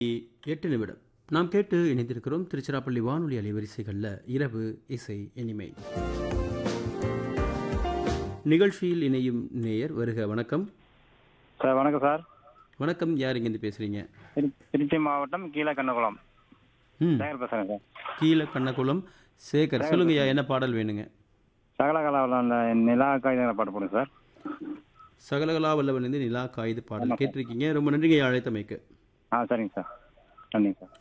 எட்டு நிமிடம் நாம் கேட்டு இணைந்திருக்கிறோம் திருச்சிராப்பள்ளி வானொலி அலைவரிசைகளில் இரவு இசை இனிமை நிகழ்ச்சியில் இணையும் நேயர் வருக வணக்கம் சார் வணக்கம் சார் வணக்கம் யார் இங்கேருந்து பேசுறீங்க திரு- திருச்சி மாவட்டம் கீழக்கண்ணகுளம் ம் சேகர் பேசுறேன் சார் கீழ கண்ணகுளம் சேகர் சொல்லுங்கய்யா என்ன பாடல் வேணுங்க சகலகலாவில் அந்த நிலா காகிதங்களை பாட்டு போடுங்க சார் சகலகலா வல்லவன் நிலா காயுது பாடல் கேட்டிருக்கீங்க ரொம்ப நன்றிங்க ஐயா அழைத்தமைக்கு ஆ சரிங்க சார் நன்றிங்க சார்